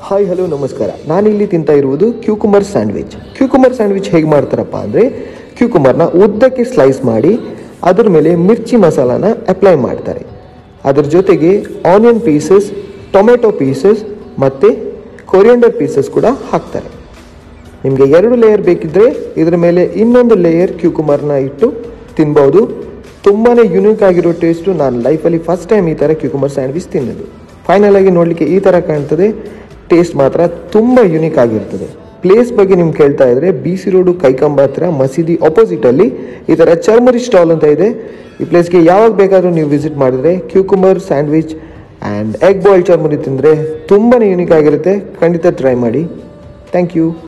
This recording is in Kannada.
ಹಾಯ್ ಹಲೋ ನಮಸ್ಕಾರ ನಾನಿಲ್ಲಿ ತಿಂತಾ ಇರುವುದು ಕ್ಯೂಕುಮರ್ ಸ್ಯಾಂಡ್ವಿಚ್ ಕ್ಯೂಕುಮರ್ ಸ್ಯಾಂಡ್ವಿಚ್ ಹೇಗೆ ಮಾಡ್ತಾರಪ್ಪ ಅಂದರೆ ಕ್ಯೂಕುಮರ್ನ ಉದ್ದಕ್ಕೆ ಸ್ಲೈಸ್ ಮಾಡಿ ಅದ್ರ ಮೇಲೆ ಮಿರ್ಚಿ ಮಸಾಲಾನ ಅಪ್ಲೈ ಮಾಡ್ತಾರೆ ಅದ್ರ ಜೊತೆಗೆ ಆನಿಯನ್ ಪೀಸಸ್ ಟೊಮೆಟೊ ಪೀಸಸ್ ಮತ್ತು ಕೊರಿಯಂಡರ್ ಪೀಸಸ್ ಕೂಡ ಹಾಕ್ತಾರೆ ನಿಮಗೆ ಎರಡು ಲೇಯರ್ ಬೇಕಿದ್ದರೆ ಇದರ ಮೇಲೆ ಇನ್ನೊಂದು ಲೇಯರ್ ಕ್ಯೂಕುಮರ್ನ ಇಟ್ಟು ತಿನ್ಬೋದು ತುಂಬಾ ಯುನೀಕ್ ಆಗಿರೋ ಟೇಸ್ಟು ನಾನು ಲೈಫಲ್ಲಿ ಫಸ್ಟ್ ಟೈಮ್ ಈ ಥರ ಕ್ಯೂಕುಮರ್ ಸ್ಯಾಂಡ್ವಿಚ್ ತಿನ್ನೋದು ಫೈನಲ್ ಆಗಿ ನೋಡಲಿಕ್ಕೆ ಈ ಥರ ಕಾಣ್ತದೆ ಟೇಸ್ಟ್ ಮಾತ್ರ ತುಂಬ ಯುನೀಕ್ ಆಗಿರ್ತದೆ ಪ್ಲೇಸ್ ಬಗ್ಗೆ ನಿಮ್ಗೆ ಕೇಳ್ತಾ ಇದ್ರೆ ಬಿ ಸಿ ರೋಡು ಕೈಕಂಬ ಹತ್ರ ಮಸೀದಿ ಆಪೋಸಿಟಲ್ಲಿ ಈ ಥರ ಚರ್ಮರಿ ಸ್ಟಾಲ್ ಅಂತ ಇದೆ ಈ ಪ್ಲೇಸ್ಗೆ ಯಾವಾಗ ಬೇಕಾದರೂ ನೀವು ವಿಸಿಟ್ ಮಾಡಿದ್ರೆ cucumber sandwich and egg boil churmuri ತಿಂದರೆ ತುಂಬಾ ಯುನೀಕ್ ಆಗಿರುತ್ತೆ ಖಂಡಿತ ಟ್ರೈ ಮಾಡಿ ಥ್ಯಾಂಕ್ ಯು